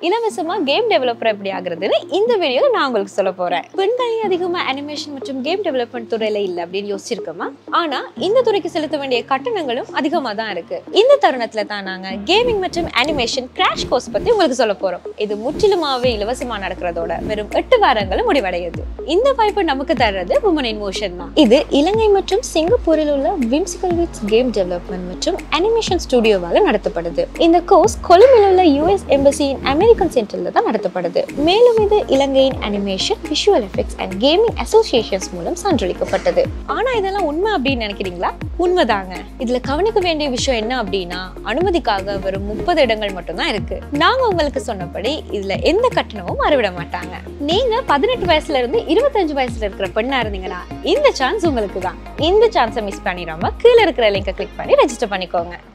இலவசமா game developer எப்படி ஆகுறதுன்னு இந்த வீடியோல நான் உங்களுக்கு சொல்ல போறேன் பெண்களே அதிகமா அனிமேஷன் மற்றும் கேம் டெவலப்மெண்ட் துறையில இல்ல அப்படின்னு யோசிச்சிருக்கோமா ஆனா இந்த துறைக்கு செலுத்த வேண்டிய கட்டணங்களும் அதிகமா தான் இருக்கு இந்த தருணத்துல தான் நாங்க கேமிங் மற்றும் அனிமேஷன் கிராஷ் கோர்ஸ் பத்தி உங்களுக்கு சொல்ல போறோம் இது முற்றிலுமாவே இலவசமா நடக்கிறதோட வெறும் எட்டு வாரங்களும் முடிவடையுது இந்த வாய்ப்பு நமக்கு தர்றது உமன் இன் மோஷன் தான் இது இலங்கை மற்றும் சிங்கப்பூரில் உள்ள விம்சிகல் விட்ஸ் கேம் டெவலப்மெண்ட் மற்றும் அனிமேஷன் ஸ்டுடியோவால நடத்தப்படுது இந்த கோர்ஸ் கொழும்பில் உள்ள யூஎஸ் எம்பசியின் அமெரிக்கன் சென்டர்ல தான் நடத்தப்படுது மேலும் இது இலங்கையின் animation visual effects and gaming associations மூலம் சான்றளிக்கப்பட்டது ஆனா இதெல்லாம் உண்மை அப்படின்னு நினைக்கிறீங்களா உண்மைதாங்க இதுல கவனிக்க வேண்டிய விஷயம் என்ன அப்படின்னா அனுமதிக்காக வெறும் முப்பது இடங்கள் மட்டும்தான் இருக்கு நாங்க உங்களுக்கு சொன்னபடி இதுல எந்த கட்டணமும் மறுவிட மாட்டாங்க நீங்க பதினெட்டு வயசுல இருந்து இருபத்தஞ்சு வயசுல இருக்கிற பெண்ணா இருந்தீங்கன்னா இந்த சான்ஸ் உங்களுக்கு தான் இந்த சான்ஸை மிஸ் பண்ணிடாம கீழே இருக்கிற லிங்கை கிளிக் பண்ணி ரெஜிஸ்டர் பண்ணிக்கோங்க